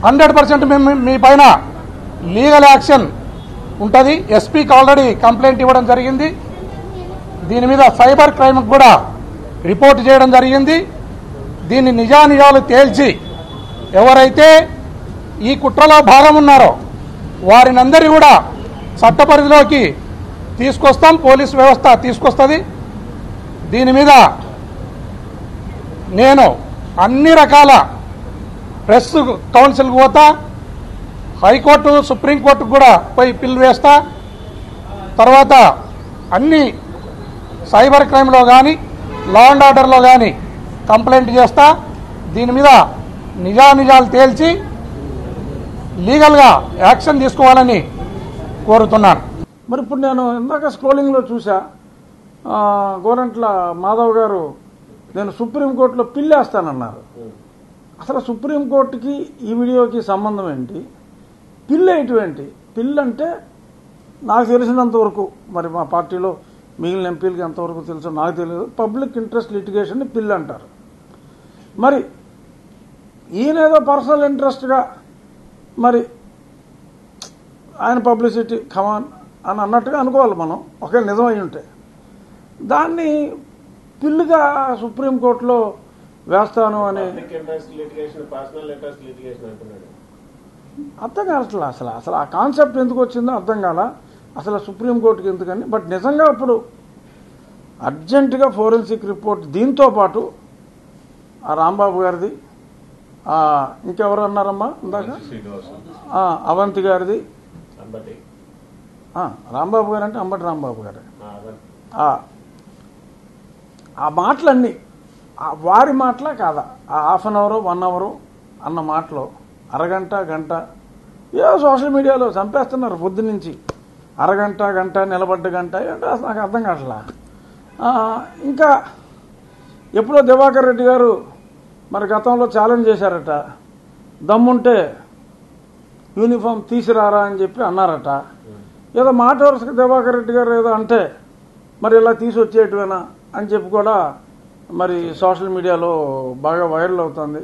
Hundred percent మేము మీ పైన legal action ఉంటుంది ఎస్పీకి ఆల్రెడీ కంప్లైంట్ ఇవ్వడం జరిగింది దీని మీద సైబర్ క్రైమ్ కూడా రిపోర్ట్ చేయడం జరిగింది దీన్ని నిజానిజాలు తేల్చి ఎవరైతే ఈ కుట్రలో భాగం ఉన్నారో వారినందరి కూడా చట్ట పరిధిలోకి తీసుకొస్తాం పోలీస్ వ్యవస్థ తీసుకొస్తుంది దీని మీద నేను అన్ని రకాల ప్రెస్ కౌన్సిల్కి పోతా హైకోర్టు సుప్రీంకోర్టుకు కూడా పోయి పిల్లు వేస్తా తర్వాత అన్ని సైబర్ క్రైమ్లో కానీ లా అండ్ ఆర్డర్లో కానీ కంప్లైంట్ చేస్తా దీని మీద నిజానిజాలు తేల్చి లీగల్గా యాక్షన్ తీసుకోవాలని కోరుతున్నాను మరి ఇప్పుడు నేను ఇందాక స్క్రోలింగ్లో చూసా ఆ, గోరంట్ల మాధవ్ గారు నేను సుప్రీంకోర్టులో పిల్లేస్తానన్నారు అసలు సుప్రీంకోర్టుకి ఈ వీడియోకి సంబంధం ఏంటి పిల్ ఏంటి పిల్ అంటే నాకు తెలిసినంత వరకు మరి మా పార్టీలో మిగిలిన ఎంపీలకి ఎంతవరకు తెలుసో నాకు తెలియదు పబ్లిక్ ఇంట్రెస్ట్ లిటిగేషన్ పిల్ అంటారు మరి ఈయనేదో పర్సనల్ ఇంట్రెస్ట్గా మరి ఆయన పబ్లిసిటీ కమాన్ అని అన్నట్టుగా అనుకోవాలి మనం ఒకవేళ నిజమై ఉంటే దాన్ని పిల్లుగా సుప్రీంకోర్టులో వేస్తాను అని public interest litigation personal interest litigation అంటున్నాడు అర్థం కావట్లేదు అసలు అసలు ఆ కాన్సెప్ట్ ఎందుకు వచ్చిందో అర్థం కాల అసలు సుప్రీంకోర్టుకి ఎందుకని బట్ నిజంగా ఇప్పుడు అర్జెంటుగా ఫోరెన్సిక్ రిపోర్ట్ దీంతో పాటు ఆ రాంబాబు గారిది ఆ, ఇంకెవరు అన్నారమ్మా ఇందాక ఆ, అవంతి గారిది అంబటి ఆ, రాంబాబు గారు అంటే అంబటి రాంబాబు గారు ఆ, అదే. ఆ ఆ మాటలన్నీ ఆ వారి మాటలా కాదా ఆ half an hour one hour అన్న మాటలో అరగంట గంట ఏ సోషల్ మీడియాలో చంపేస్తున్నారు పొద్దు నుంచి అరగంట గంట నిలబడ్డ గంట ఏంటో అసలు నాకు అర్థం కావట్లా ఆ, ఇంకా ఎప్పుడో దివాకర్ రెడ్డి గారు మరి గతంలో ఛాలెంజ్ చేశారట దమ్ముంటే యూనిఫామ్ తీసిరారా అని చెప్పి అన్నారట ఏదో మాట వరుసగా దివాకర్ రెడ్డి గారు ఏదో అంటే మరి ఇలా తీసి వచ్చేటివేనా అని చెప్పి కూడా మరి సోషల్ మీడియాలో బాగా వైరల్ అవుతుంది